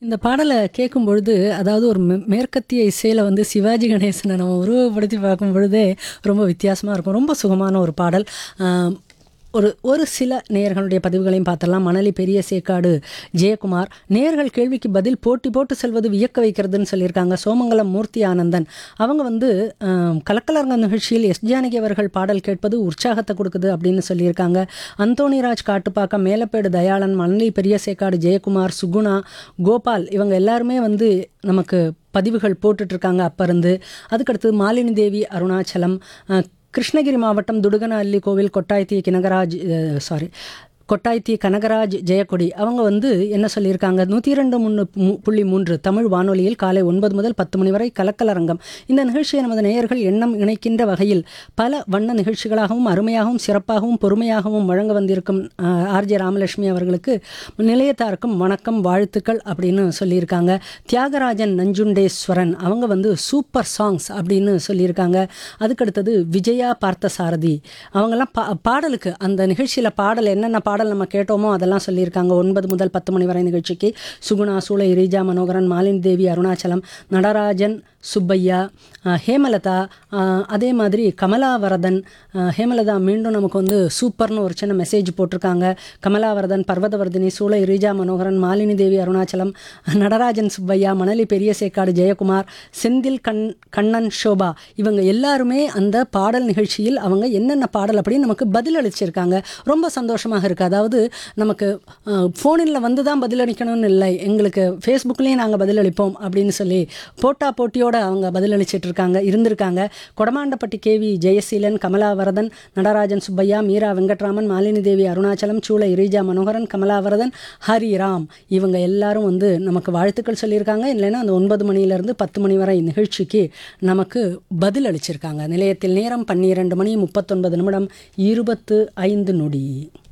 இந்த பாடலை கேட்கும் பொழுது அதாவது ஒரு மே மேற்கத்திய இசையில் வந்து சிவாஜி கணேசனை நம்ம உருவப்படுத்தி பார்க்கும் பொழுதே ரொம்ப வித்தியாசமாக இருக்கும் ரொம்ப சுகமான ஒரு பாடல் ஆம், ஒரு ஒரு சில நேயர்களுடைய பதிவுகளையும் பார்த்தரலாம் மணலி பெரிய சேக்காடு ஜெயக்குமார் நேயர்கள் கேள்விக்கு பதில் போட்டி போட்டு செல்வது வியக்க வைக்கிறதுன்னு சொல்லியிருக்காங்க சோமங்கலம் மூர்த்தி ஆனந்தன் அவங்க வந்து ஆம், கலக்கலரங்க நிகழ்ச்சியில் எஸ் ஜானகி அவர்கள் பாடல் கேட்பது உற்சாகத்தை கொடுக்குது அப்படின்னு சொல்லியிருக்காங்க அந்தோணிராஜ் காட்டுப்பாக்கம் மேலப்பேடு தயாளன் மணலி பெரிய சேக்காடு ஜெயக்குமார் சுகுணா கோபால் இவங்க எல்லாருமே வந்து நமக்கு பதிவுகள் போட்டுட்டு இருக்காங்க அப்ப இருந்து அதுக்கடுத்து மாலினி தேவி அருணாச்சலம் அஹ், கிருஷ்ணகிரி மாவட்டம் துடுகனஅள்ளி கோவில் கொட்டாய்த்தி கினகராஜ் சாரி கொட்டாய்த்தி கனகராஜ் ஜெயக்கொடி அவங்க வந்து என்ன சொல்லியிருக்காங்க நூற்றி இரண்டு முன்னு மு- புள்ளி மூன்று தமிழ் வானொலியில் காலை ஒன்பது முதல் பத்து மணி வரை கலக்கலரங்கம் இந்த நிகழ்ச்சியை நமது நேயர்கள் எண்ணம் இணைக்கின்ற வகையில் பல வண்ண நிகழ்ச்சிகளாகவும் அருமையாகவும் சிறப்பாகவும் பொறுமையாகவும் வழங்க வந்திருக்கும் ஆர்ஜே ராமலட்சுமி அவர்களுக்கு நிலையத்தாருக்கும் வணக்கம் வாழ்த்துக்கள் அப்படின்னு சொல்லியிருக்காங்க தியாகராஜன் நஞ்சுண்டேஸ்வரன் அவங்க வந்து சூப்பர் சாங்ஸ் அப்படின்னு சொல்லியிருக்காங்க அதுக்கடுத்தது விஜயா பார்த்தசாரதி அவங்கெல்லாம் பா பாடலுக்கு அந்த நிகழ்ச்சியில் பாடல் என்னென்ன பாடல் நம்ம கேட்டோமோ அதெல்லாம் சொல்லியிருக்காங்க ஒன்பது முதல் பத்து மணி வரை நிகழ்ச்சிக்கு சுகுணா சூளை ரீஜா மனோகரன் மாலினி தேவி அருணாச்சலம் நடராஜன் சுப்பையா அஹ், ஹேமலதா அஹ், அதே மாதிரி கமலாவரதன் அஹ், ஹேமலதா மீண்டும் நமக்கு வந்து சூப்பர்னு ஒரு சின்ன மெசேஜ் போட்டிருக்காங்க கமலாவரதன் பர்வதவர்தினி சூளை ரீஜா மனோகரன் மாலினி தேவி அருணாச்சலம் நடராஜன் சுப்பையா மணலி பெரிய சேக்காடு ஜெயக்குமார் செந்தில் கண் கண்ணன் சோபா இவங்க எல்லாருமே அந்த பாடல் நிகழ்ச்சியில் அவங்க என்னென்ன பாடல் அப்படின்னு நமக்கு பதில் அளிச்சிருக்காங்க ரொம்ப சந்தோஷமாக இருக்குது அதாவது நமக்கு ஃபோனில் வந்து தான் பதிலளிக்கணும்னு இல்லை எங்களுக்கு ஃபேஸ்புக்லேயும் நாங்கள் பதிலளிப்போம் அப்படின்னு சொல்லி போட்டா போட்டியோட அவங்க பதிலளிச்சிட்டு இருக்காங்க இருந்திருக்காங்க கொடமாண்டப்பட்டி கேவி ஜெயசீலன் கமலாவரதன் நடராஜன் சுப்பையா மீரா வெங்கட்ராமன் மாலினி தேவி அருணாச்சலம் சூளை ரீஜா மனோகரன் கமலாவரதன் ஹரிராம் இவங்க எல்லாரும் வந்து நமக்கு வாழ்த்துக்கள் சொல்லியிருக்காங்க இல்லைன்னா அந்த ஒன்பது மணியிலிருந்து பத்து மணி வரை நிகழ்ச்சிக்கு நமக்கு பதில் அளிச்சிருக்காங்க நிலையத்தில் நேரம் பன்னிரண்டு மணி முப்பத்தொன்பது நிமிடம் இருபத்து ஐந்து நொடி